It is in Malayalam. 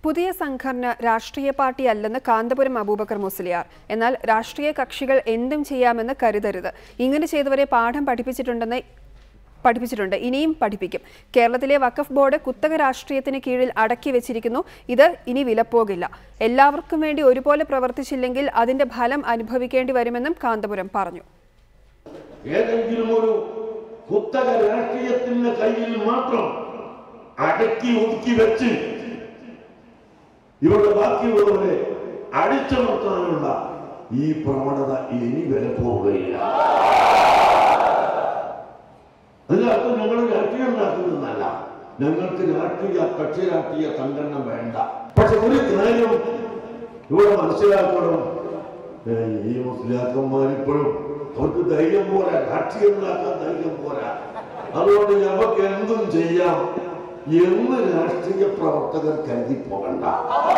പുതിയ സംഘടന രാഷ്ട്രീയ പാർട്ടി അല്ലെന്ന് കാന്തപുരം അബൂബക്കർ മുസ്ലിയാർ എന്നാൽ രാഷ്ട്രീയ കക്ഷികൾ എന്തും ചെയ്യാമെന്ന് കരുതരുത് ഇങ്ങനെ ചെയ്തവരെ പാഠം പഠിപ്പിച്ചിട്ടുണ്ടെന്ന് പഠിപ്പിച്ചിട്ടുണ്ട് ഇനിയും പഠിപ്പിക്കും കേരളത്തിലെ വഖഫ് ബോർഡ് കുത്തക രാഷ്ട്രീയത്തിന് കീഴിൽ അടക്കി വെച്ചിരിക്കുന്നു ഇത് ഇനി വിലപ്പോകില്ല എല്ലാവർക്കും വേണ്ടി ഒരുപോലെ പ്രവർത്തിച്ചില്ലെങ്കിൽ അതിന്റെ ഫലം അനുഭവിക്കേണ്ടി വരുമെന്നും കാന്തപുരം പറഞ്ഞു ഏതെങ്കിലും ഒരു കുത്തക രാഷ്ട്രീയത്തിന്റെ കയ്യിൽ മാത്രം അടക്കി ഒതുക്കി വെച്ച് ഇവിടെ ബാക്കിയുള്ളവരെ അടിച്ചമർത്താനുള്ള ഈ പ്രവണത ഇനി വില പോവുകയില്ല അതിനർത്ഥം ഞങ്ങൾ രാഷ്ട്രീയം ഉണ്ടാക്കുന്നതല്ല ഞങ്ങൾക്ക് രാഷ്ട്രീയ കക്ഷി രാഷ്ട്രീയ സംഘടന വേണ്ട പക്ഷെ ഒരു കാര്യം ഇവിടെ മനസ്സിലാക്കണം ഏ, ഈ മുസ്ലിയാക്കന്മാരിപ്പോഴും അവർക്ക് ധൈര്യം പോരാ രാഷ്ട്രീയം ഉണ്ടാക്കാൻ ധൈര്യം പോരാ അതുകൊണ്ട് ഞങ്ങൾക്ക് എന്തും ചെയ്യാം എന്ന് രാഷ്ട്രീയ പ്രവർത്തകർ കരുതി പോകണ്ട